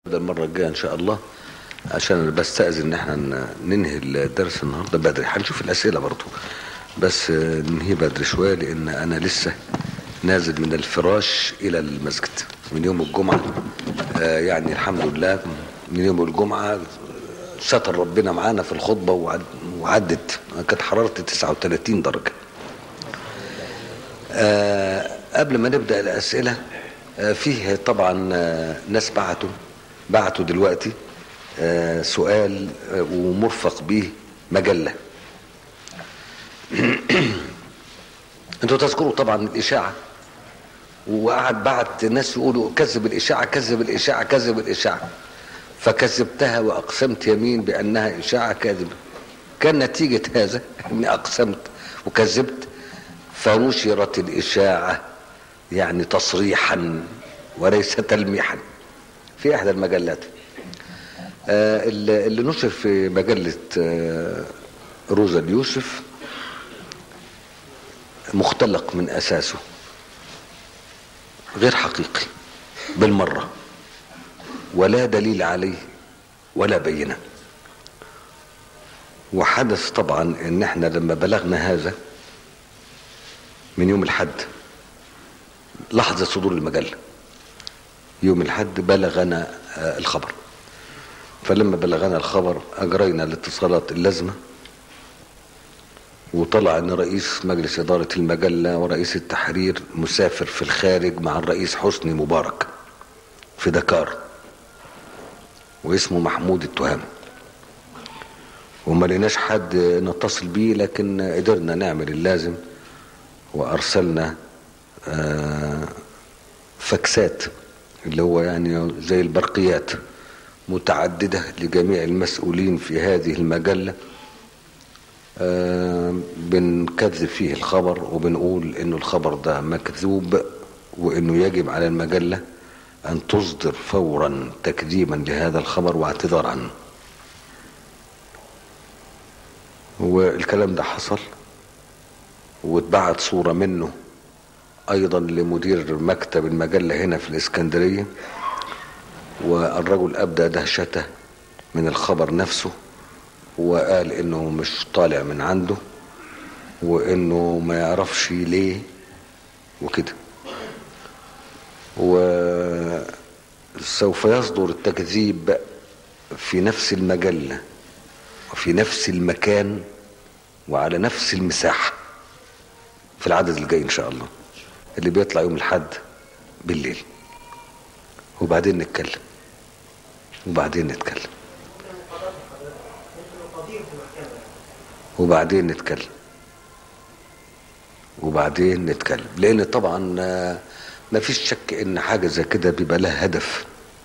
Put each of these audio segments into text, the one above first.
المرة الجاية إن شاء الله عشان أنا بستأذن إن إحنا ن- ننهي الدرس النهاردة بدري هنشوف الأسئلة برضو بس آه، ننهي بدري شوية لأن أنا لسه نازل من الفراش إلى المسجد من يوم الجمعة آه، يعني الحمد لله من يوم الجمعة ستر ربنا معانا في الخطبة وعد- وعدت كانت حرارتي 39 درجة آه، قبل ما نبدأ الأسئلة آه، فيه طبعا آه، ناس بعتوا بعتوا دلوقتي آه، سؤال آه، ومرفق به مجلة انتوا تذكروا طبعا الإشاعة وقعد بعت ناس يقولوا كذب الإشاعة كذب الإشاعة كذب الإشاعة فكذبتها وأقسمت يمين بأنها إشاعة كاذبة كان نتيجة هذا أني أقسمت وكذبت فنشرت الإشاعة يعني تصريحا وليس تلميحا في إحدى المجلات آه، اللي اللي نشر في مجلة آه، روزا اليوسف مختلق من أساسه غير حقيقي بالمرة ولا دليل عليه ولا بينه وحدث طبعا ان احنا لما بلغنا هذا من يوم الحد لحظة صدور المجلة يوم الحد بلغنا آه، الخبر فلما بلغنا الخبر أجرينا الاتصالات اللازمة وطلع أن رئيس مجلس إدارة المجلة ورئيس التحرير مسافر في الخارج مع الرئيس حسني مبارك في دكار واسمه محمود التهام وما لقيناش حد نتصل بيه لكن قدرنا نعمل اللازم وارسلنا آه، فاكسات اللي هو يعني زي البرقيات متعددة لجميع المسؤولين في هذه المجلة آه، بنكذب فيه الخبر وبنقول انه الخبر ده مكذوب وانه يجب على المجلة ان تصدر فورا تكذيبا لهذا الخبر واعتذار عنه والكلام ده حصل واتبعت صورة منه ايضا لمدير مكتب المجلة هنا في الاسكندرية والرجل ابدى دهشته من الخبر نفسه وقال انه مش طالع من عنده وانه ما يعرفش ليه وكده وسوف يصدر التكذيب في نفس المجلة وفي نفس المكان وعلى نفس المساحة في العدد الجاي ان شاء الله اللي بيطلع يوم الحد بالليل وبعدين نتكلم وبعدين نتكلم وبعدين نتكلم وبعدين نتكلم لان طبعا آه، ما فيش شك ان حاجة زي كده بيبقى لها هدف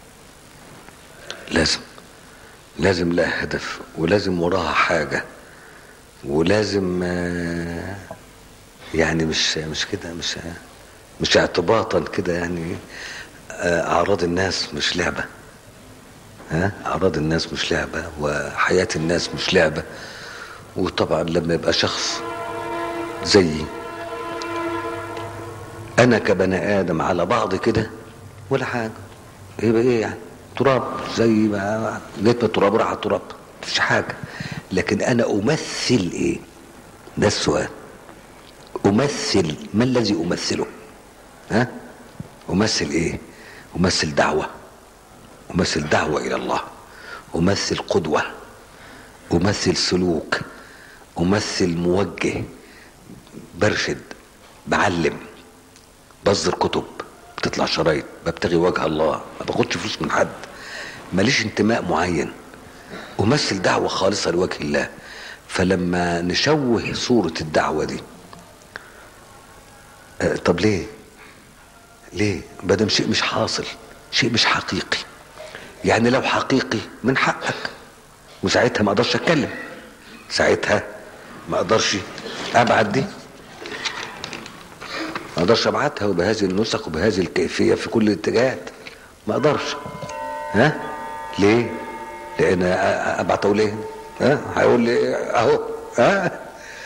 لازم لازم لها هدف ولازم وراها حاجة ولازم آه، يعني مش مش كده مش مش اعتباطا كده يعني آه، اعراض الناس مش لعبة ها اعراض الناس مش لعبة وحياة الناس مش لعبة وطبعا لما يبقى شخص زيي انا كبني ادم على بعض كده ولا حاجه يبقى ايه يعني تراب زي ما جيت من التراب وراح على التراب مفيش حاجه لكن انا امثل ايه ده السؤال امثل ما الذي امثله ها امثل ايه امثل دعوه امثل دعوه الى الله امثل قدوه امثل سلوك امثل موجه برشد بعلم بصدر كتب بتطلع شرايط ببتغي وجه الله ما باخدش فلوس من حد ماليش انتماء معين امثل دعوه خالصه لوجه الله فلما نشوه صوره الدعوه دي آه طب ليه ليه بدم شيء مش حاصل شيء مش حقيقي يعني لو حقيقي من حقك وساعتها ما اقدرش اتكلم ساعتها ما اقدرش ابعت دي ما اقدرش ابعتها وبهذه النسق وبهذه الكيفيه في كل الاتجاهات ما اقدرش ها ليه لان أ- ابعته ليه ها هيقول لي اهو ها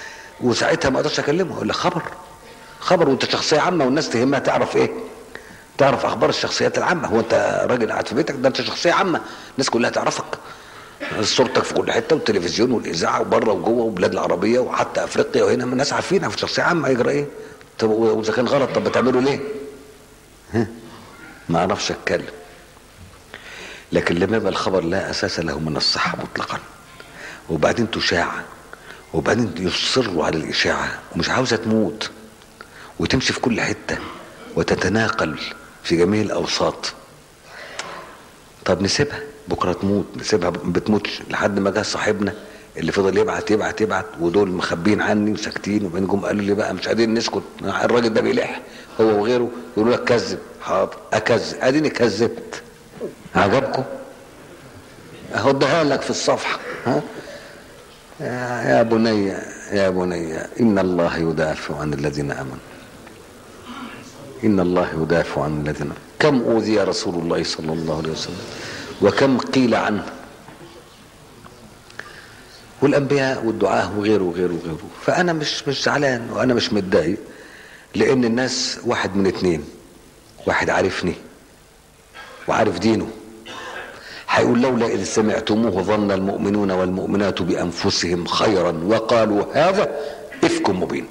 وساعتها ما اقدرش اكلمه اقول لك خبر خبر وانت شخصيه عامه والناس تهمها تعرف ايه تعرف اخبار الشخصيات العامه هو انت راجل قاعد في بيتك ده انت شخصيه عامه الناس كلها تعرفك صورتك في كل حته والتلفزيون والاذاعه وبره وجوه وبلاد العربيه وحتى افريقيا وهنا الناس عارفينها في شخصيه عامه يجرى ايه طب واذا كان غلط طب بتعمله ليه؟ ها؟ ما اعرفش اتكلم لكن لما يبقى الخبر لا اساس له من الصحه مطلقا وبعدين تشاع وبعدين يصروا على الاشاعه ومش عاوزه تموت وتمشي في كل حته وتتناقل في جميع الاوساط طب نسيبها بكره تموت نسيبها ما بتموتش لحد ما جه صاحبنا اللي فضل يبعت يبعت يبعت ودول مخبين عني وساكتين وبعدين جم قالوا لي بقى مش قادرين نسكت الراجل ده بيلح هو وغيره يقولوا لك كذب حاضر اكذب اديني كذبت عجبكم اهو اديها لك في الصفحه ها يا بني يا بني ان الله يدافع عن الذين امنوا ان الله يدافع عن الذين كم اوذي رسول الله صلى الله عليه وسلم وكم قيل عنه والانبياء والدعاء وغيره وغيره وغيره فانا مش مش زعلان وانا مش متضايق لان الناس واحد من اتنين واحد عارفني وعارف دينه هيقول لولا اذ سمعتموه ظن المؤمنون والمؤمنات بانفسهم خيرا وقالوا هذا افك مبين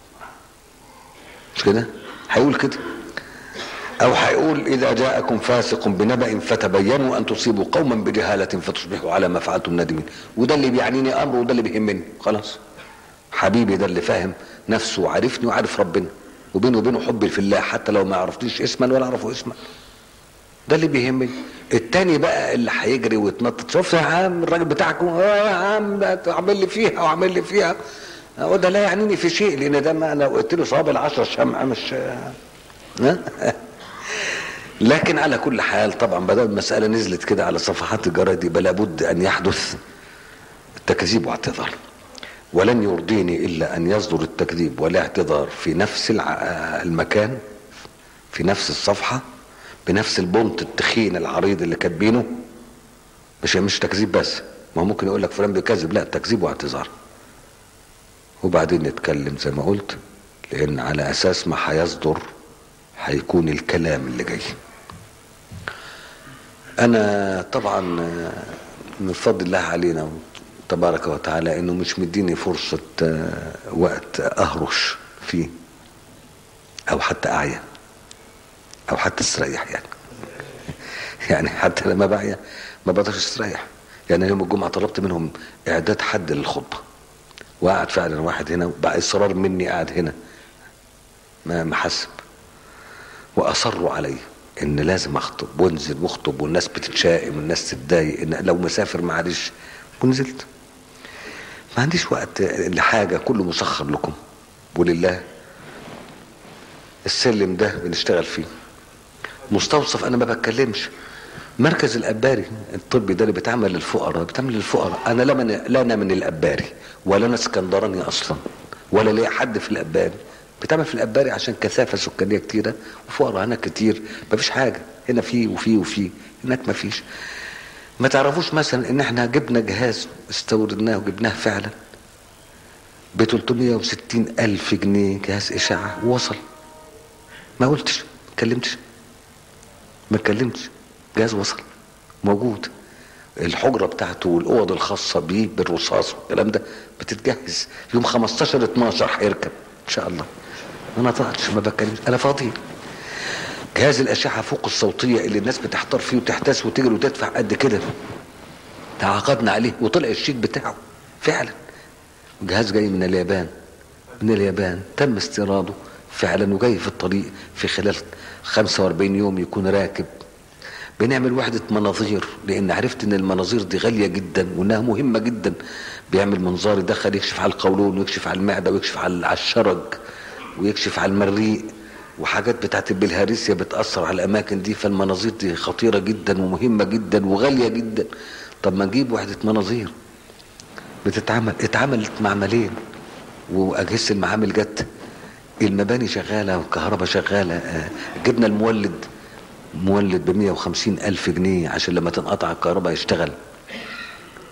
مش كده هيقول كده او هيقول اذا جاءكم فاسق بنبأ فتبينوا ان تصيبوا قوما بجهالة فتصبحوا على ما فعلتم نادمين وده اللي بيعنيني امر وده اللي بيهمني خلاص حبيبي ده اللي فاهم نفسه وعارفني وعارف ربنا وبينه وبينه حبي في الله حتى لو ما عرفتنيش اسما ولا اعرفه اسما ده اللي بيهمني التاني بقى اللي هيجري ويتنطط شفت يا عم الراجل بتاعكم اه يا عم ده عامل لي فيها وعامل لي فيها وده لا يعنيني في شيء لان ده ما انا قلت له صواب العشرة شمعة مش ها لكن على كل حال طبعا بدل المسألة نزلت كده على صفحات الجرايد يبقى لابد أن يحدث التكذيب واعتذار ولن يرضيني إلا أن يصدر التكذيب والاعتذار في نفس المكان في نفس الصفحة بنفس البونت التخين العريض اللي كاتبينه مش مش تكذيب بس ما هو ممكن يقول لك فلان بيكذب لا تكذيب واعتذار وبعدين نتكلم زي ما قلت لأن على أساس ما هيصدر هيكون الكلام اللي جاي انا طبعا من فضل الله علينا تبارك وتعالى انه مش مديني فرصة وقت اهرش فيه او حتى اعيا او حتى استريح يعني يعني حتى لما بعيا ما بقدرش استريح يعني يوم الجمعة طلبت منهم اعداد حد للخطبة وقعد فعلا واحد هنا بقى اصرار مني قاعد هنا ما محسب واصروا علي ان لازم اخطب وانزل واخطب والناس بتتشائم والناس تتضايق ان لو مسافر معلش ونزلت ما عنديش وقت لحاجه كله مسخر لكم ولله السلم ده بنشتغل فيه مستوصف انا ما بتكلمش مركز الاباري الطبي ده اللي بيتعمل للفقراء بيتعمل للفقراء انا لا من لا انا من الاباري ولا انا اسكندراني اصلا ولا ليا حد في الاباري بتعمل في الاباري عشان كثافه سكانيه كتيره وفقراء هناك كتير مفيش حاجه هنا في وفي وفي هناك مفيش ما تعرفوش مثلا ان احنا جبنا جهاز استوردناه وجبناه فعلا ب 360 الف جنيه جهاز اشعه وصل ما قلتش ما اتكلمتش ما اتكلمتش جهاز وصل موجود الحجره بتاعته والاوض الخاصه بيه بالرصاص والكلام ده بتتجهز يوم 15 12 هيركب ان شاء الله ما نطقتش ما بتكلمش انا فاضي جهاز الاشعه فوق الصوتيه اللي الناس بتحتار فيه وتحتاس وتجري وتدفع قد كده تعاقدنا عليه وطلع الشيك بتاعه فعلا جهاز جاي من اليابان من اليابان تم استيراده فعلا وجاي في الطريق في خلال 45 يوم يكون راكب بنعمل وحدة مناظير لأن عرفت إن المناظير دي غالية جدا وإنها مهمة جدا بيعمل منظار يدخل يكشف على القولون ويكشف على المعدة ويكشف على الشرج ويكشف على المريء وحاجات بتاعت البلهارسيا بتأثر على الأماكن دي فالمناظير دي خطيرة جدا ومهمة جدا وغالية جدا طب ما نجيب وحدة مناظير بتتعمل اتعملت معملين وأجهزة المعامل جت المباني شغالة والكهرباء شغالة آه، جبنا المولد مولد ب 150 ألف جنيه عشان لما تنقطع الكهرباء يشتغل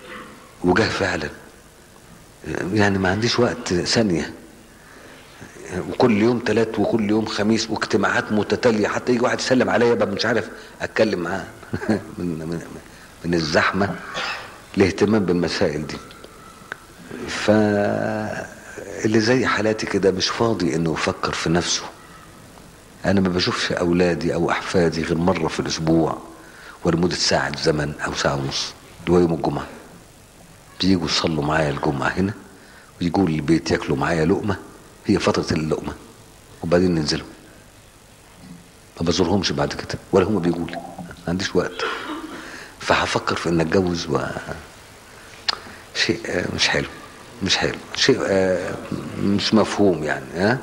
وجه فعلا يعني ما عنديش وقت ثانية وكل يوم ثلاث وكل يوم خميس واجتماعات متتاليه حتى يجي واحد يسلم عليا بقى مش عارف اتكلم معاه من من من الزحمه الاهتمام بالمسائل دي ف اللي زي حالاتي كده مش فاضي انه يفكر في نفسه انا ما بشوفش اولادي او احفادي غير مره في الاسبوع ولمده ساعه زمن او ساعه ونص اللي هو يوم الجمعه بيجوا يصلوا معايا الجمعه هنا ويجوا لي البيت ياكلوا معايا لقمه هي فتره اللقمه وبعدين ننزلوا ما بزورهمش بعد كده ولا هم بيجوا لي ما عنديش وقت فهفكر في ان اتجوز و شيء آه، مش حلو مش حلو شيء آه، مش مفهوم يعني ها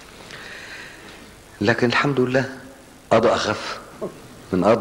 لكن الحمد لله قضى اخف من قضى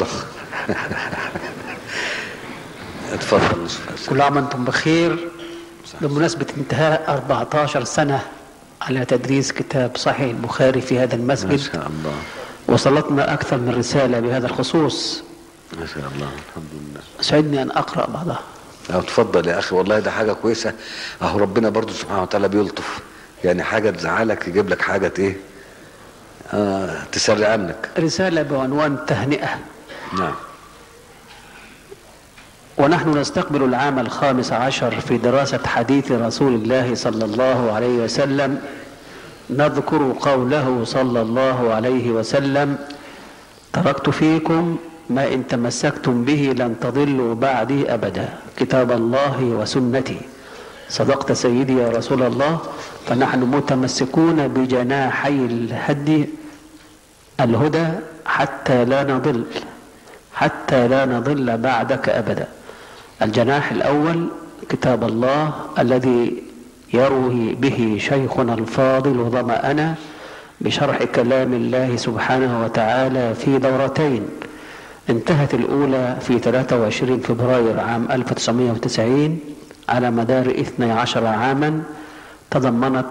اتفضل نشوف كل عام وانتم بخير بمناسبة انتهاء 14 سنة على تدريس كتاب صحيح البخاري في هذا ما المسجد شاء الله وصلتنا أكثر من رسالة بهذا الخصوص ما شاء الله الحمد لله سعدني أن أقرأ بعضها أو اتفضل يا اخي والله ده حاجه كويسه اهو ربنا برضو سبحانه وتعالى بيلطف يعني حاجه تزعلك يجيب لك حاجه ايه آه تسري عنك رسالة بعنوان تهنئة نعم ونحن نستقبل العام الخامس عشر في دراسة حديث رسول الله صلى الله عليه وسلم نذكر قوله صلى الله عليه وسلم تركت فيكم ما إن تمسكتم به لن تضلوا بعدي أبدا كتاب الله وسنتي صدقت سيدي يا رسول الله فنحن متمسكون بجناحي الهدي الهدى حتى لا نضل حتى لا نضل بعدك أبدا الجناح الأول كتاب الله الذي يروي به شيخنا الفاضل ظمأنا بشرح كلام الله سبحانه وتعالى في دورتين انتهت الأولى في 23 فبراير عام 1990 على مدار 12 عاما تضمنت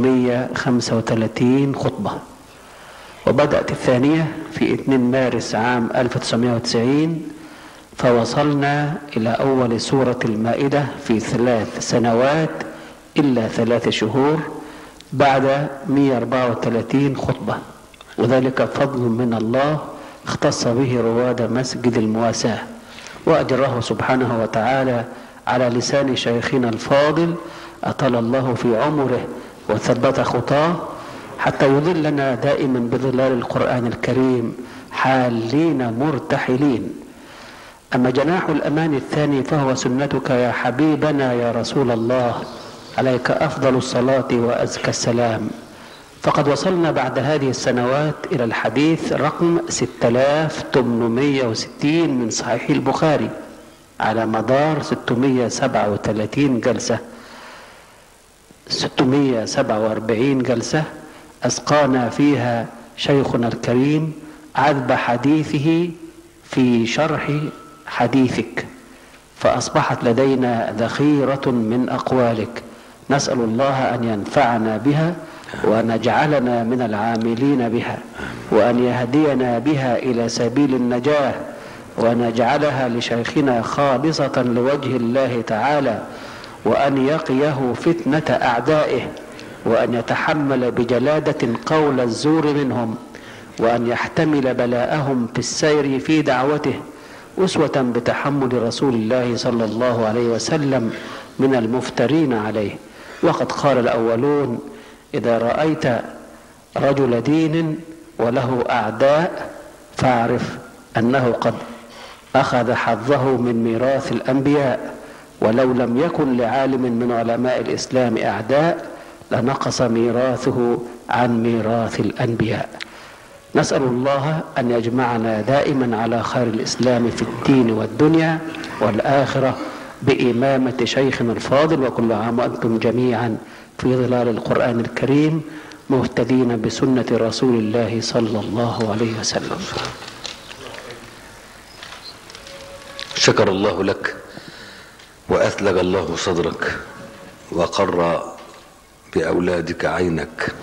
535 خطبة وبدأت الثانية في 2 مارس عام 1990 فوصلنا إلى أول سورة المائدة في ثلاث سنوات إلا ثلاث شهور بعد 134 خطبة وذلك فضل من الله اختص به رواد مسجد المواساة وأجره سبحانه وتعالى على لسان شيخنا الفاضل أطال الله في عمره وثبت خطاه حتى يظلنا دائما بظلال القرآن الكريم حالين مرتحلين أما جناح الأمان الثاني فهو سنتك يا حبيبنا يا رسول الله عليك أفضل الصلاة وأزكى السلام فقد وصلنا بعد هذه السنوات إلى الحديث رقم 6860 من صحيح البخاري على مدار 637 جلسة 647 جلسة أسقانا فيها شيخنا الكريم عذب حديثه في شرح حديثك فأصبحت لدينا ذخيرة من أقوالك نسأل الله أن ينفعنا بها وأن يجعلنا من العاملين بها وأن يهدينا بها إلى سبيل النجاة وأن يجعلها لشيخنا خالصة لوجه الله تعالى وأن يقيه فتنة أعدائه وأن يتحمل بجلادة قول الزور منهم وأن يحتمل بلاءهم في السير في دعوته أسوة بتحمل رسول الله صلى الله عليه وسلم من المفترين عليه وقد قال الأولون إذا رأيت رجل دين وله أعداء فاعرف أنه قد أخذ حظه من ميراث الأنبياء ولو لم يكن لعالم من علماء الإسلام أعداء لنقص ميراثه عن ميراث الأنبياء نسأل الله أن يجمعنا دائما على خير الإسلام في الدين والدنيا والآخرة بإمامة شيخنا الفاضل وكل عام وأنتم جميعا في ظلال القرآن الكريم مهتدين بسنة رسول الله صلى الله عليه وسلم شكر الله لك وأثلج الله صدرك وقر بأولادك عينك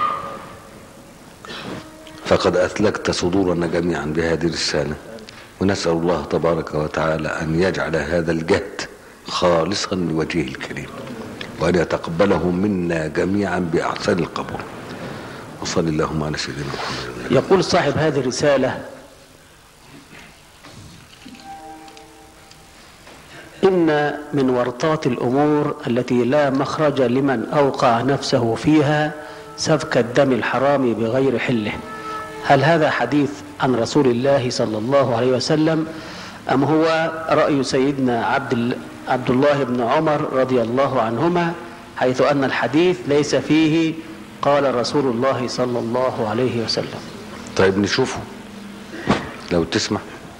فقد أثلجت صدورنا جميعا بهذه الرسالة ونسأل الله تبارك وتعالى أن يجعل هذا الجهد خالصا لوجهه الكريم وأن يتقبله منا جميعا بأحسن القبول وصل اللهم على سيدنا محمد يقول صاحب هذه الرسالة إن من ورطات الأمور التي لا مخرج لمن أوقع نفسه فيها سفك الدم الحرام بغير حله هل هذا حديث عن رسول الله صلى الله عليه وسلم أم هو رأي سيدنا عبد, عبد الله بن عمر رضي الله عنهما حيث أن الحديث ليس فيه قال رسول الله صلى الله عليه وسلم طيب نشوفه لو تسمع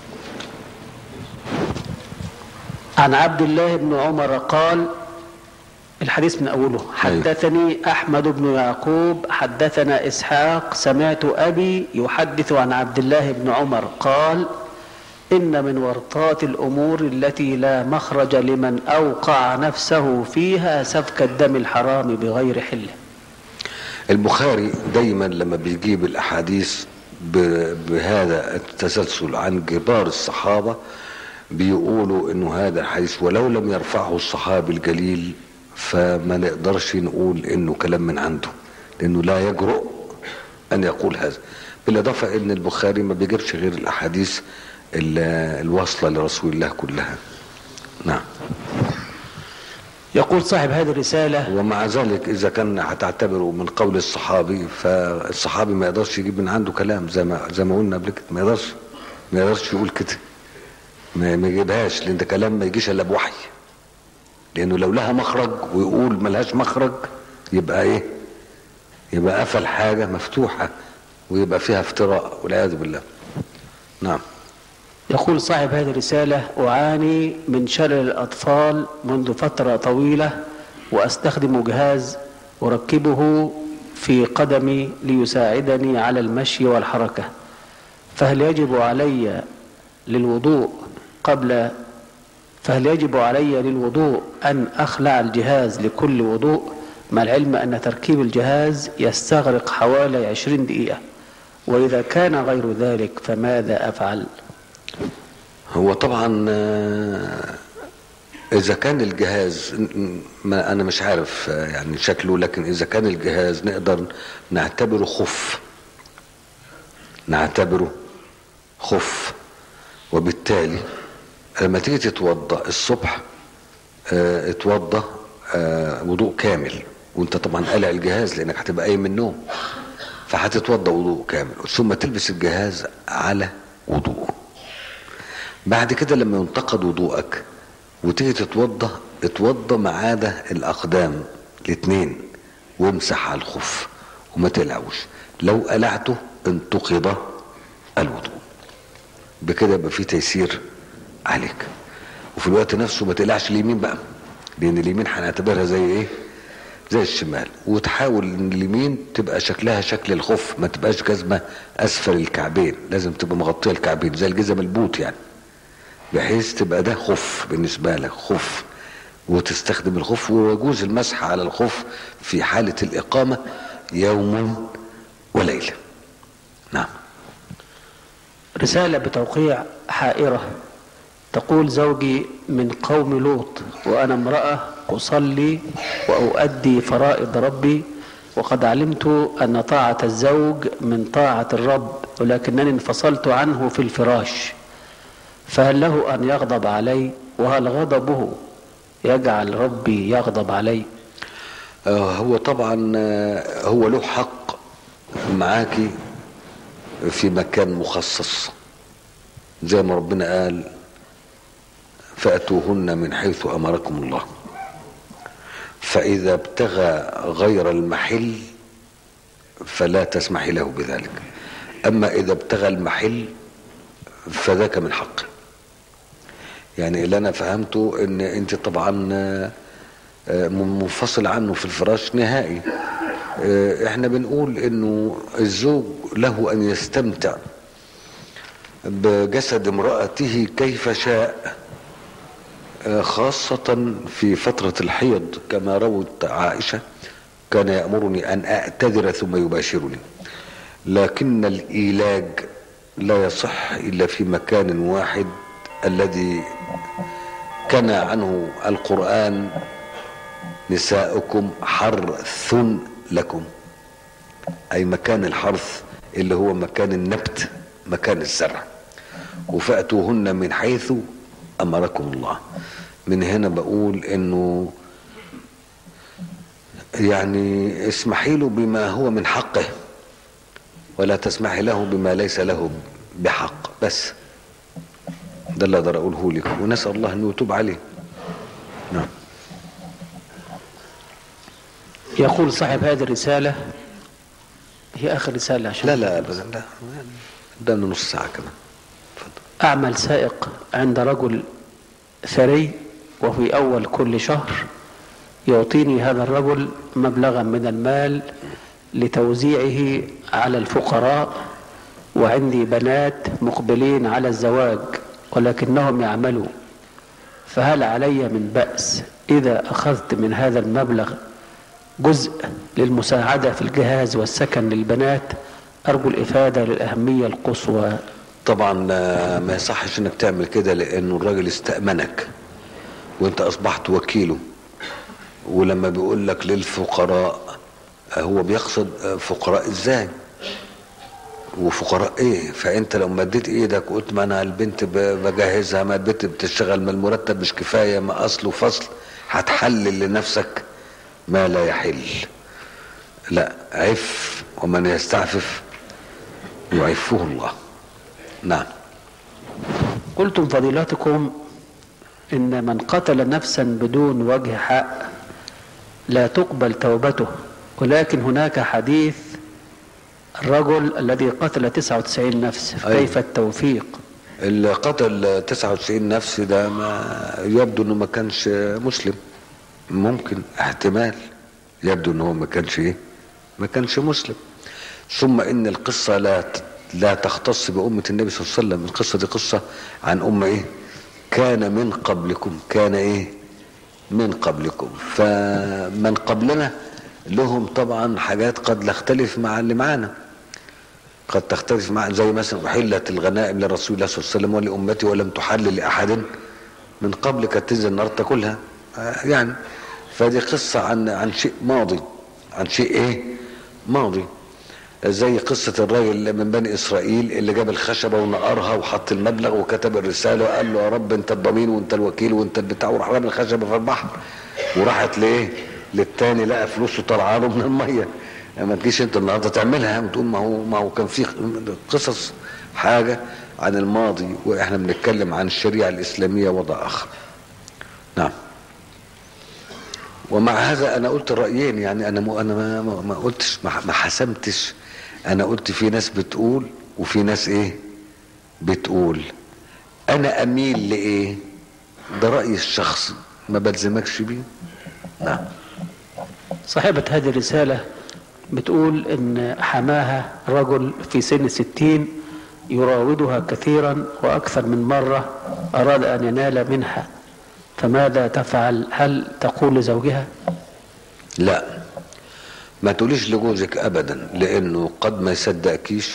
عن عبد الله بن عمر قال الحديث من أوله حدثني أحمد بن يعقوب حدثنا إسحاق سمعت أبي يحدث عن عبد الله بن عمر قال إن من ورطات الأمور التي لا مخرج لمن أوقع نفسه فيها سفك الدم الحرام بغير حله البخاري دايما لما بيجيب الأحاديث بهذا التسلسل عن كبار الصحابة بيقولوا انه هذا الحديث ولو لم يرفعه الصحابي الجليل فما نقدرش نقول انه كلام من عنده لانه لا يجرؤ ان يقول هذا بالاضافه ان البخاري ما بيجيبش غير الاحاديث الواصله لرسول الله كلها نعم يقول صاحب هذه الرسالة ومع ذلك إذا كان هتعتبره من قول الصحابي فالصحابي ما يقدرش يجيب من عنده كلام زي ما زي ما قلنا قبل كده ما يقدرش ما يقدرش يقول كده ما ما يجيبهاش لان ده كلام ما يجيش الا بوحي لانه لو لها مخرج ويقول ملهاش مخرج يبقى ايه يبقى قفل حاجه مفتوحه ويبقى فيها افتراء والعياذ بالله نعم يقول صاحب هذه الرسالة أعاني من شلل الأطفال منذ فترة طويلة وأستخدم جهاز أركبه في قدمي ليساعدني على المشي والحركة فهل يجب علي للوضوء قبل فهل يجب علي للوضوء أن أخلع الجهاز لكل وضوء مع العلم أن تركيب الجهاز يستغرق حوالي عشرين دقيقة وإذا كان غير ذلك فماذا أفعل هو طبعا اذا كان الجهاز ما انا مش عارف يعني شكله لكن اذا كان الجهاز نقدر نعتبره خف نعتبره خف وبالتالي لما تيجي تتوضا الصبح اه اتوضا اه وضوء كامل وانت طبعا قلع الجهاز لانك هتبقى قايم من النوم فهتتوضا وضوء كامل ثم تلبس الجهاز على وضوء بعد كده لما ينتقد وضوءك وتيجي تتوضا اتوضا ما عدا الاقدام الاثنين وامسح على الخف وما تقلعوش لو قلعته انتقض الوضوء بكده يبقى في تيسير عليك وفي الوقت نفسه ما تقلعش اليمين بقى لان اليمين هنعتبرها زي ايه زي الشمال وتحاول ان اليمين تبقى شكلها شكل الخف ما تبقاش جزمه اسفل الكعبين لازم تبقى مغطيه الكعبين زي الجزم البوت يعني بحيث تبقى ده خف بالنسبه لك خف وتستخدم الخف ويجوز المسح على الخف في حاله الاقامه يوم وليله نعم رسالة بتوقيع حائرة تقول زوجي من قوم لوط وأنا امرأة أصلي وأؤدي فرائض ربي وقد علمت أن طاعة الزوج من طاعة الرب ولكنني انفصلت عنه في الفراش فهل له أن يغضب علي وهل غضبه يجعل ربي يغضب علي آه هو طبعا آه هو له حق معاكي في مكان مخصص زي ما ربنا قال فأتوهن من حيث أمركم الله فإذا ابتغى غير المحل فلا تسمحي له بذلك أما إذا ابتغى المحل فذاك من حقه يعني اللي أنا فهمته إن أنت طبعا منفصل عنه في الفراش نهائي احنا بنقول انه الزوج له ان يستمتع بجسد امرأته كيف شاء خاصة في فترة الحيض كما روت عائشة كان يأمرني أن أعتذر ثم يباشرني لكن الإيلاج لا يصح إلا في مكان واحد الذي كان عنه القرآن نساؤكم حرث لكم اي مكان الحرث اللي هو مكان النبت مكان الزرع وفأتوهن من حيث امركم الله من هنا بقول انه يعني اسمحي له بما هو من حقه ولا تسمحي له بما ليس له بحق بس ده اللي اقدر اقوله لك ونسال الله انه يتوب عليه نعم يقول صاحب هذه الرسالة هي آخر رسالة عشان لا لا ابدا لا ده نص ساعه كمان اتفضل أعمل سائق عند رجل ثري وفي أول كل شهر يعطيني هذا الرجل مبلغا من المال لتوزيعه على الفقراء وعندي بنات مقبلين على الزواج ولكنهم يعملوا فهل علي من بأس إذا أخذت من هذا المبلغ جزء للمساعدة في الجهاز والسكن للبنات أرجو الإفادة للأهمية القصوى طبعا آه، ما يصحش انك تعمل كده لانه الراجل استأمنك وانت اصبحت وكيله ولما بيقول لك للفقراء آه، هو بيقصد آه، فقراء ازاي وفقراء ايه فانت لو مديت ايدك وقلت ما انا البنت ب- بجهزها ما البنت بتشتغل ما المرتب مش كفايه ما اصل وفصل هتحلل لنفسك ما لا يحل لا عف ومن يستعفف يعفه الله نعم قلتم فضيلتكم إن من قتل نفسا بدون وجه حق لا تقبل توبته ولكن هناك حديث الرجل الذي قتل 99 نفس أيوة. كيف التوفيق اللي قتل 99 نفس ده ما يبدو انه ما كانش مسلم ممكن احتمال يبدو انه هو ما كانش ايه ما كانش مسلم ثم ان القصة لا ت- لا تختص بأمة النبي صلى الله عليه وسلم القصة دي قصة عن أمة ايه كان من قبلكم كان ايه من قبلكم فمن قبلنا لهم طبعا حاجات قد لا اختلف مع اللي معانا قد تختلف مع زي مثلا أحلت الغنائم لرسول الله صلى الله عليه وسلم ولأمتي ولم تحل لأحد من قبل كانت تنزل النار تاكلها آه، يعني فدي قصة عن عن شيء ماضي عن شيء ايه ماضي زي قصة الراجل من بني إسرائيل اللي جاب الخشبة ونقرها وحط المبلغ وكتب الرسالة وقال له يا رب أنت الضمين وأنت الوكيل وأنت البتاع وراح رمى الخشبة في البحر وراحت لإيه؟ للتاني لقى فلوسه طالعه له من المية ما تجيش أنت النهارده تعملها وتقول ما هو ما هو كان في قصص حاجة عن الماضي وإحنا بنتكلم عن الشريعة الإسلامية وضع آخر. نعم. ومع هذا انا قلت الرايين يعني انا م... انا ما, ما- ما قلتش ما, ما حسمتش انا قلت في ناس بتقول وفي ناس ايه بتقول انا اميل لايه ده رايي الشخصي ما بلزمكش بيه نعم صاحبة هذه الرسالة بتقول إن حماها رجل في سن الستين يراودها كثيرا وأكثر من مرة أراد أن ينال منها فماذا تفعل هل تقول لزوجها لا ما تقوليش لجوزك ابدا لانه قد ما يصدقكيش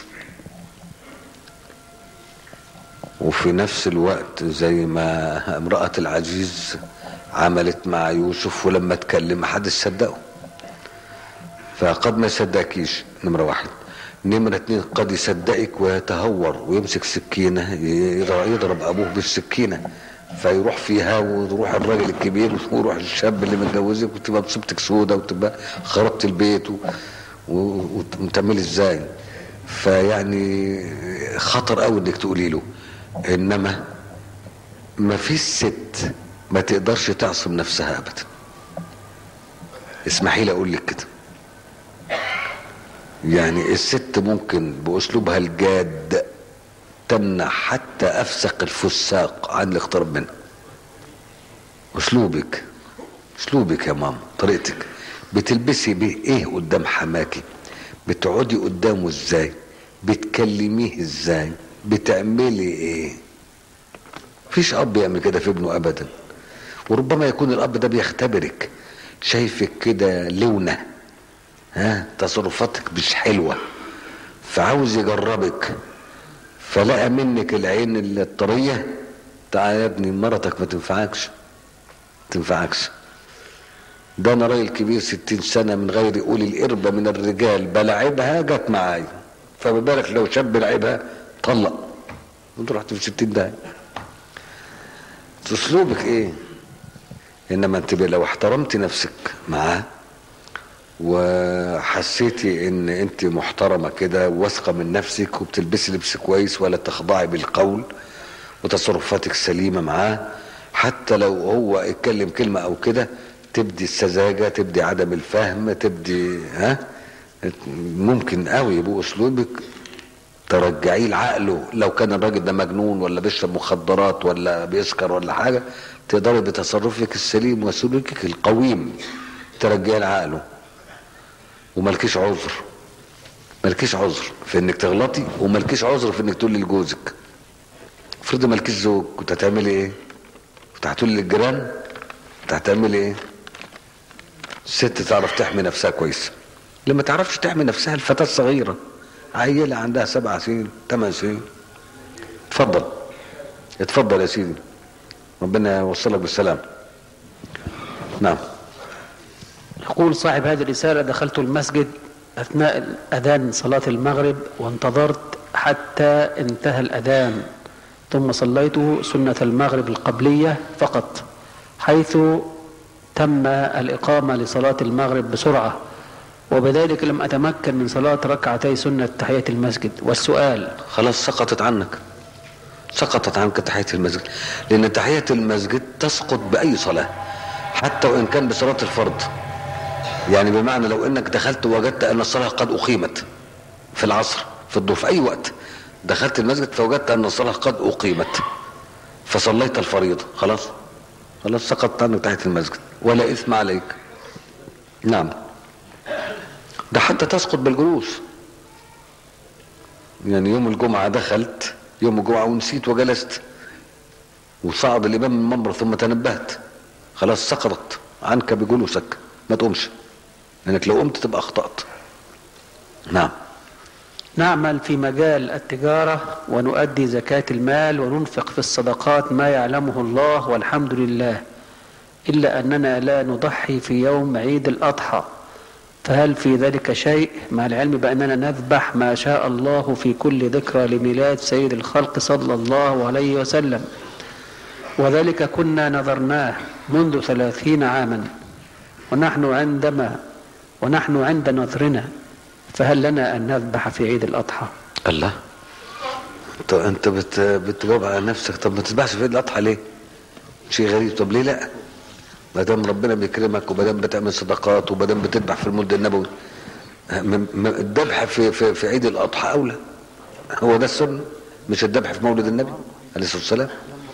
وفي نفس الوقت زي ما امرأة العزيز عملت مع يوسف ولما اتكلم محدش صدقه فقد ما يصدقكيش نمرة واحد نمرة اتنين قد يصدقك ويتهور ويمسك سكينة يضرب يضرب أبوه بالسكينة فيروح فيها ويروح الراجل الكبير ويروح الشاب اللي متجوزك وتبقى مصيبتك سودة وتبقى خربت البيت و... و... وتعملي ازاي فيعني خطر قوي انك تقولي له انما ما فيش ست ما تقدرش تعصم نفسها ابدا اسمحي لي اقول لك كده يعني الست ممكن باسلوبها الجاد تمنع حتى افسق الفساق عن الاقتراب منها اسلوبك اسلوبك يا ماما طريقتك بتلبسي بيه ايه قدام حماكي بتقعدي قدامه ازاي بتكلميه ازاي بتعملي ايه فيش اب يعمل كده في ابنه ابدا وربما يكون الاب ده بيختبرك شايفك كده لونه ها تصرفاتك مش حلوه فعاوز يجربك فلقى منك العين الطريه تعال يا ابني مرتك ما تنفعكش تنفعكش ده انا راجل كبير ستين سنة من غير اولي القربة من الرجال بلعبها جت معايا فما بالك لو شاب لعبها طلق وانت رحت في ستين ده اسلوبك ايه انما انت لو احترمت نفسك معاه وحسيتي ان انت محترمة كده واثقة من نفسك وبتلبسي لبس كويس ولا تخضعي بالقول وتصرفاتك سليمة معاه حتى لو هو اتكلم كلمة او كده تبدي السذاجة تبدي عدم الفهم تبدي ها ممكن قوي يبقى اسلوبك ترجعيه لعقله لو كان الراجل ده مجنون ولا بيشرب مخدرات ولا بيسكر ولا حاجة تقدري بتصرفك السليم وسلوكك القويم ترجعيه لعقله وملكيش عذر ملكيش عذر في انك تغلطي وملكيش عذر في انك تقولي لجوزك افرضي مالكيش زوج كنت هتعملي ايه كنت هتقولي للجيران كنت هتعملي ايه الست تعرف تحمي نفسها كويس لما تعرفش تحمي نفسها الفتاة الصغيرة عيلة عندها سبع سنين ثمان سنين اتفضل اتفضل يا سيدي ربنا يوصلك بالسلام نعم يقول صاحب هذه الرسالة دخلت المسجد أثناء أذان صلاة المغرب وانتظرت حتى انتهى الأذان ثم صليت سنة المغرب القبلية فقط حيث تم الإقامة لصلاة المغرب بسرعة وبذلك لم أتمكن من صلاة ركعتي سنة تحية المسجد والسؤال خلاص سقطت عنك سقطت عنك تحية المسجد لأن تحية المسجد تسقط بأي صلاة حتى وإن كان بصلاة الفرض يعني بمعنى لو انك دخلت وجدت ان الصلاة قد اقيمت في العصر في الظهر في اي وقت دخلت المسجد فوجدت ان الصلاة قد اقيمت فصليت الفريضة خلاص خلاص سقطت عنك تحت المسجد ولا اثم عليك نعم ده حتى تسقط بالجلوس يعني يوم الجمعة دخلت يوم الجمعة ونسيت وجلست وصعد الإمام من المنبر ثم تنبهت خلاص سقطت عنك بجلوسك ما تقومش لأنك لو قمت تبقى أخطأت نعم نعمل في مجال التجارة ونؤدي زكاة المال وننفق في الصدقات ما يعلمه الله والحمد لله إلا أننا لا نضحي في يوم عيد الأضحى فهل في ذلك شيء مع العلم بأننا نذبح ما شاء الله في كل ذكرى لميلاد سيد الخلق صلى الله عليه وسلم وذلك كنا نظرناه منذ ثلاثين عاما ونحن عندما ونحن عند نظرنا فهل لنا أن نذبح في عيد الأضحى الله انت انت بت بتجاوب على نفسك طب ما تذبحش في عيد الاضحى ليه؟ شيء غريب طب ليه لا؟ ما دام ربنا بيكرمك وما دام بتعمل صدقات وما دام بتذبح في المولد النبوي م- م- الذبح في, في في عيد الاضحى اولى هو ده السنه مش الذبح في مولد النبي عليه الصلاه والسلام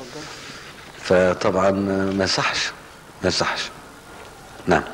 فطبعا ما يصحش ما يصحش نعم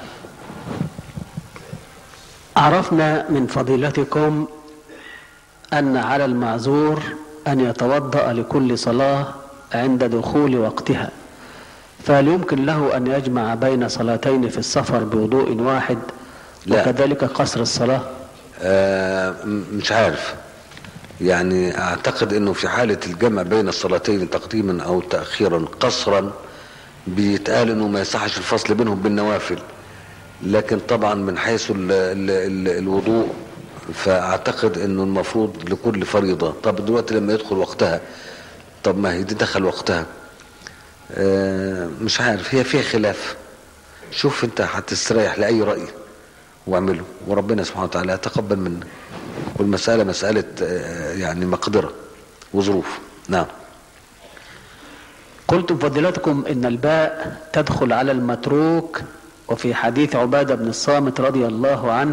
عرفنا من فضيلتكم أن على المعذور أن يتوضأ لكل صلاة عند دخول وقتها فهل يمكن له أن يجمع بين صلاتين في السفر بوضوء واحد لا. وكذلك قصر الصلاة آه م- مش عارف يعني اعتقد انه في حالة الجمع بين الصلاتين تقديما او تأخيرا قصرا بيتقال انه ما يصحش الفصل بينهم بالنوافل لكن طبعا من حيث ال ال ال الوضوء فاعتقد انه المفروض لكل فريضة طب دلوقتي لما يدخل وقتها طب ما هي دي دخل وقتها آه مش عارف هي فيها خلاف شوف انت هتستريح لأي رأي واعمله وربنا سبحانه وتعالى يتقبل منا والمسألة مسألة آه، يعني مقدرة وظروف نعم قلتم فضيلتكم إن الباء تدخل على المتروك وفي حديث عبادة بن الصامت رضي الله عنه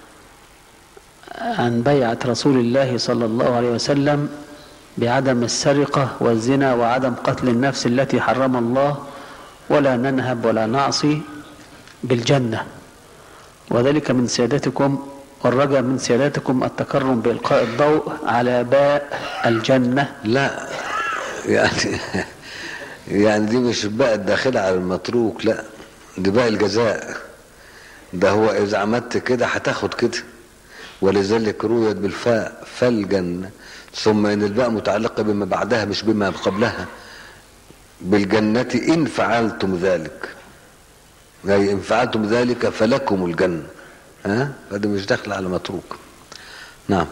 عن بيعة رسول الله صلى الله عليه وسلم بعدم السرقة والزنا وعدم قتل النفس التي حرم الله ولا ننهب ولا نعصي بالجنة وذلك من سيادتكم والرجاء من سيادتكم التكرم بإلقاء الضوء على باء الجنة لا يعني يعني دي مش بقى الداخلة على المتروك لا دي بقى الجزاء ده هو إذا عملت كده هتاخد كده ولذلك رويت بالفاء فالجنة ثم إن الباء متعلقة بما بعدها مش بما قبلها بالجنة إن فعلتم ذلك أي إن فعلتم ذلك فلكم الجنة ها فده مش داخل على متروك نعم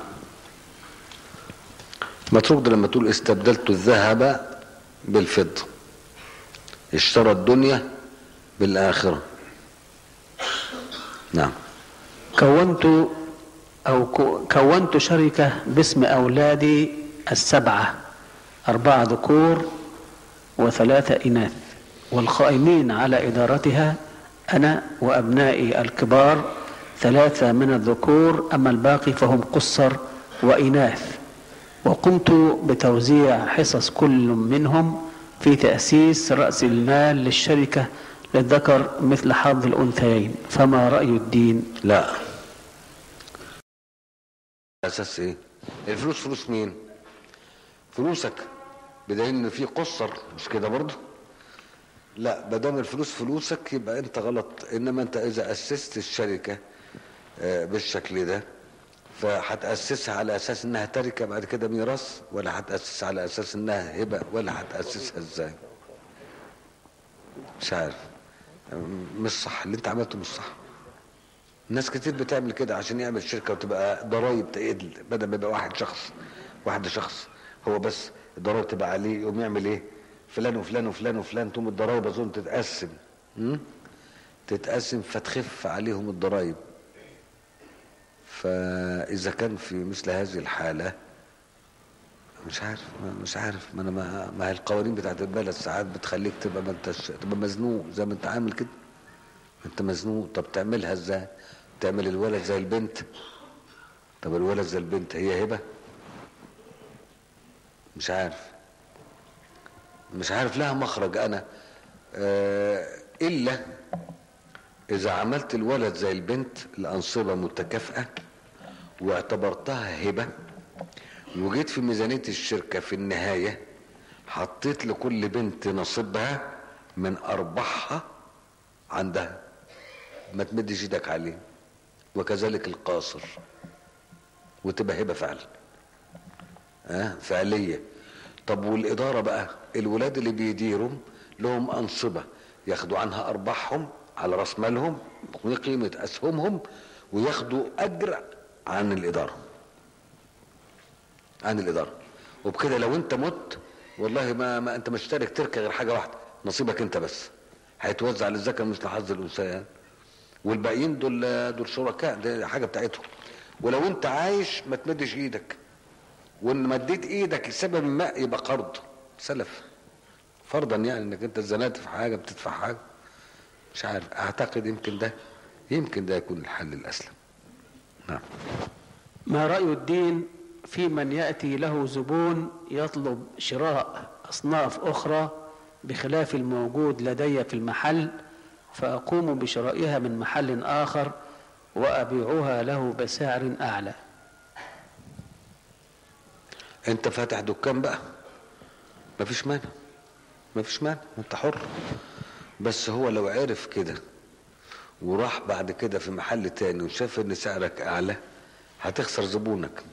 متروك ده لما تقول استبدلت الذهب بالفضة اشترى الدنيا بالآخرة نعم كونت أو كو- كونت شركة باسم أولادي السبعة أربعة ذكور وثلاثة إناث والقائمين على إدارتها أنا وأبنائي الكبار ثلاثة من الذكور أما الباقي فهم قصر وإناث وقمت بتوزيع حصص كل منهم في تأسيس رأس المال للشركة للذكر مثل حظ الأنثيين فما رأي الدين لا اساس ايه الفلوس فلوس مين فلوسك بدليل ان في قصر مش كده برضه لا ما دام الفلوس فلوسك يبقى انت غلط انما انت اذا اسست الشركه آه، بالشكل ده فهتاسسها على اساس انها تركه بعد كده ميراث ولا هتاسسها على اساس انها هبه ولا هتاسسها ازاي مش عارف مش صح اللي انت عملته مش صح ناس كتير بتعمل كده عشان يعمل شركه وتبقى ضرايب تقل بدل ما يبقى واحد شخص واحد شخص هو بس الضرايب تبقى عليه يقوم يعمل ايه فلان وفلان وفلان وفلان تقوم الضرايب اظن تتقسم م? تتقسم فتخف عليهم الضرايب فاذا كان في مثل هذه الحاله مش عارف ما- مش عارف ما انا ما, ما هي القوانين بتاعت البلد ساعات بتخليك تبقى ما انتش تبقى مزنوق زي ما انت عامل كده انت مزنوق طب تعملها ازاي تعمل الولد زي البنت طب الولد زي البنت هي هبه مش عارف مش عارف لها مخرج انا آه الا اذا عملت الولد زي البنت الانصبه متكافئه واعتبرتها هبه وجيت في ميزانيه الشركه في النهايه حطيت لكل بنت نصيبها من ارباحها عندها ما تمدش ايدك عليه وكذلك القاصر وتبقى هبه فعلا ها فعليه طب والاداره بقى الولاد اللي بيديروا لهم انصبه ياخدوا عنها ارباحهم على راس مالهم وقيمه اسهمهم وياخدوا اجر عن الاداره عن الاداره وبكده لو انت مت والله ما, ما انت مش تارك تركه غير حاجه واحده نصيبك انت بس هيتوزع للذكر مثل حظ الانثيين والباقيين دول دول شركاء دي حاجه بتاعتهم ولو انت عايش ما تمدش ايدك وان مديت ايدك لسبب ما يبقى قرض سلف فرضا يعني انك انت اتزنقت في حاجه بتدفع حاجه مش عارف اعتقد يمكن ده يمكن ده يكون الحل الاسلم نعم ما رأي الدين في من يأتي له زبون يطلب شراء أصناف أخرى بخلاف الموجود لدي في المحل فأقوم بشرائها من محل آخر وأبيعها له بسعر أعلى انت فاتح دكان بقى مفيش مانع مفيش مانع انت حر بس هو لو عرف كده وراح بعد كده في محل تاني وشاف ان سعرك اعلى هتخسر زبونك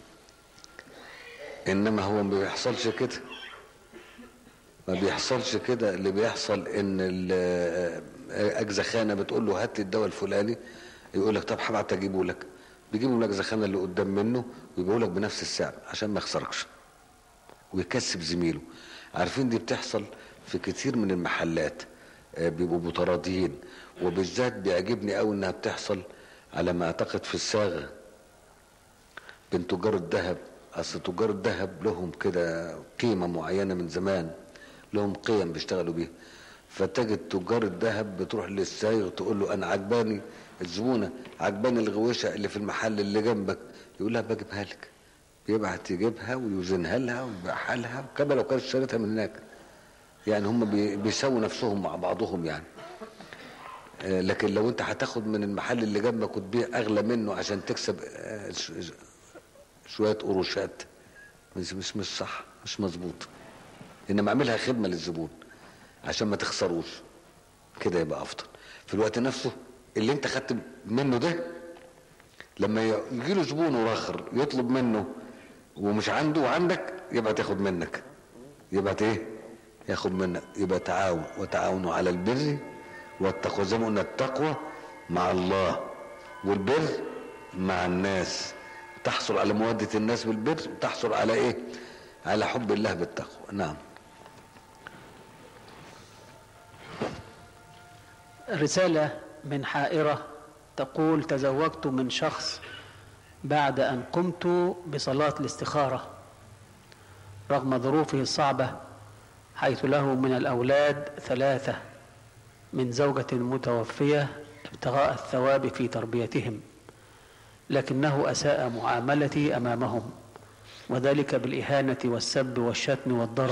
انما هو ما بيحصلش كده ما بيحصلش كده اللي بيحصل ان ال- اجزخانه بتقول له هات لي الدواء الفلاني يقول لك طب هبعت اجيبه لك بيجيبوا لك زخانه اللي قدام منه ويبيعوا لك بنفس السعر عشان ما يخسركش ويكسب زميله عارفين دي بتحصل في كتير من المحلات آه، بيبقوا متراضيين وبالذات بيعجبني قوي انها بتحصل على ما اعتقد في الصاغه بين تجار الذهب اصل تجار الذهب لهم كده قيمه معينه من زمان لهم قيم بيشتغلوا بيها فتجد تجار الذهب بتروح للسايغ تقول له انا عجباني الزبونه عجباني الغويشه اللي في المحل اللي جنبك يقول لها بجيبها لك يبعت يجيبها ويوزنها لها ويبيعها لها كما لو كانت اشتريتها من هناك يعني هم بي- بيساووا نفسهم مع بعضهم يعني آه، لكن لو انت هتاخد من المحل اللي جنبك وتبيع اغلى منه عشان تكسب آه، ش- ش- شويه قروشات مش مش مش صح مش مظبوط انما اعملها خدمه للزبون عشان ما تخسروش كده يبقى افضل في الوقت نفسه اللي انت خدت منه ده لما يجي له زبون واخر يطلب منه ومش عنده وعندك يبقى تاخد منك يبقى ايه ياخد منك يبقى تعاون وتعاونوا على البر والتقوى زي ما قلنا التقوى مع الله والبر مع الناس تحصل على مودة الناس بالبر وتحصل على ايه على حب الله بالتقوى نعم رسالة من حائرة تقول تزوجت من شخص بعد أن قمت بصلاة الاستخارة رغم ظروفه الصعبة حيث له من الأولاد ثلاثة من زوجة متوفية ابتغاء الثواب في تربيتهم لكنه أساء معاملتي أمامهم وذلك بالإهانة والسب والشتم والضرب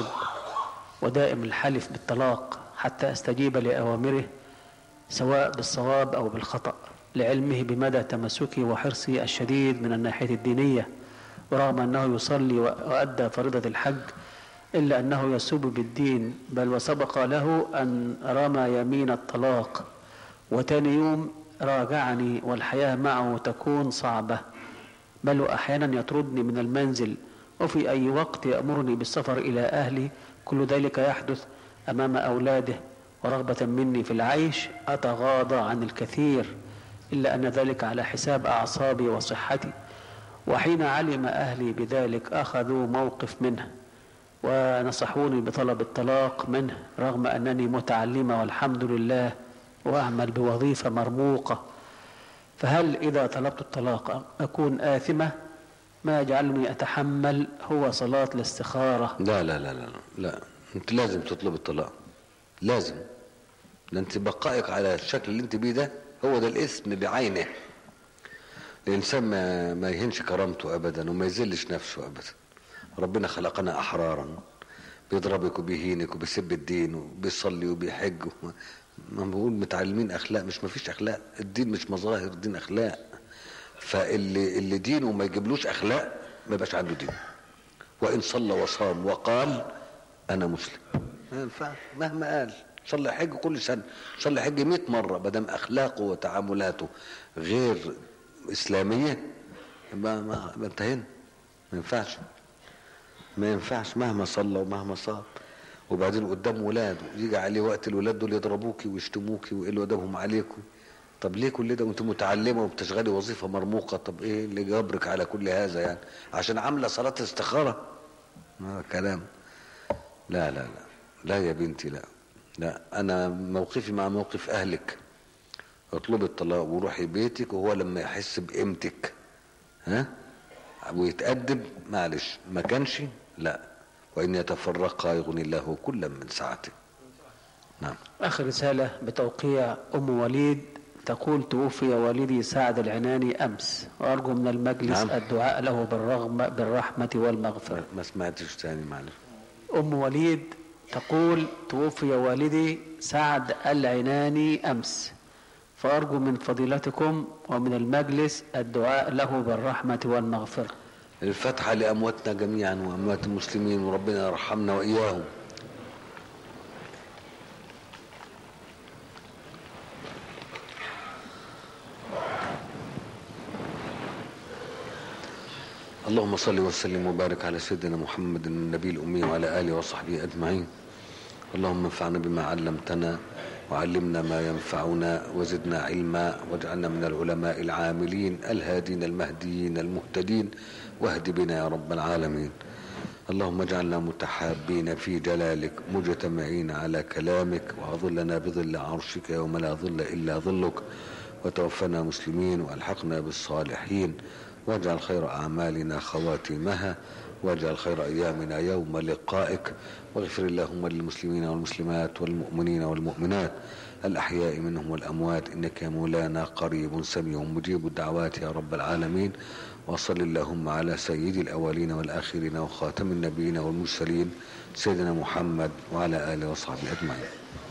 ودائم الحلف بالطلاق حتى أستجيب لأوامره سواء بالصواب أو بالخطأ لعلمه بمدى تمسكي وحرصي الشديد من الناحية الدينية ورغم أنه يصلي وأدى فريضة الحج إلا أنه يسب بالدين بل وسبق له أن رمى يمين الطلاق وتاني يوم راجعني والحياة معه تكون صعبة بل وأحيانا يطردني من المنزل وفي أي وقت يأمرني بالسفر إلى أهلي كل ذلك يحدث أمام أولاده ورغبة مني في العيش أتغاضى عن الكثير إلا أن ذلك على حساب أعصابي وصحتي وحين علم أهلي بذلك أخذوا موقف منه ونصحوني بطلب الطلاق منه رغم أنني متعلمة والحمد لله وأعمل بوظيفة مرموقة فهل إذا طلبت الطلاق أكون آثمة ما يجعلني أتحمل هو صلاة الاستخارة لا لا لا لا لا انت لازم تطلب الطلاق لازم ده انت بقائك على الشكل اللي انت بيه ده هو ده الاسم بعينه الانسان ما, ما يهنش كرامته ابدا وما يذلش نفسه ابدا ربنا خلقنا احرارا بيضربك وبيهينك وبيسب الدين وبيصلي وبيحج ما بقول متعلمين اخلاق مش ما فيش اخلاق الدين مش مظاهر الدين اخلاق فاللي اللي دينه ما يجيبلوش اخلاق ما يبقاش عنده دين وان صلى وصام وقال انا مسلم ما ينفعش مهما قال صلي حج كل سنه صلي حج 100 مره ما دام اخلاقه وتعاملاته غير اسلاميه ما ما ما انتهينا ما ينفعش ما ينفعش مهما صلى ومهما صام وبعدين قدام ولاده يجي عليه وقت الولاد دول يضربوكي ويشتموكي ويقلوا ادبهم عليكم طب ليه كل ده وانت متعلمه وبتشغلي وظيفه مرموقه طب ايه اللي جابرك على كل هذا يعني عشان عامله صلاه استخاره ما كلام لا لا لا لا يا بنتي لا لا انا موقفي مع موقف اهلك اطلبي الطلاق وروحي بيتك وهو لما يحس بقيمتك ها ويتأدب معلش ما كانش لا وإن يتفرقا يغني الله كلا من سعته نعم آخر رسالة بتوقيع أم وليد تقول توفي والدي سعد العناني أمس وأرجو من المجلس نعم. نعم. الدعاء له بالرغم بالرحمة والمغفرة ما سمعتش تاني معلش أم وليد تقول توفي والدي سعد العناني أمس فأرجو من فضيلتكم ومن المجلس الدعاء له بالرحمة والمغفرة الفاتحة لأمواتنا جميعا وأموات المسلمين وربنا يرحمنا وإياهم اللهم صل وسلم وبارك على سيدنا محمد النبي الأمي وعلى آله وصحبه أجمعين اللهم انفعنا بما علمتنا وعلمنا ما ينفعنا وزدنا علما واجعلنا من العلماء العاملين الهادين المهديين المهتدين واهد بنا يا رب العالمين اللهم اجعلنا متحابين في جلالك مجتمعين على كلامك واظلنا بظل عرشك يوم لا ظل الا ظلك وتوفنا مسلمين والحقنا بالصالحين واجعل خير اعمالنا خواتيمها واجعل خير ايامنا يوم لقائك واغفر اللهم للمسلمين والمسلمات والمؤمنين والمؤمنات الاحياء منهم والاموات انك يا مولانا قريب سميع مجيب الدعوات يا رب العالمين وصل اللهم على سيد الاولين والاخرين وخاتم النبيين والمرسلين سيدنا محمد وعلى اله وصحبه اجمعين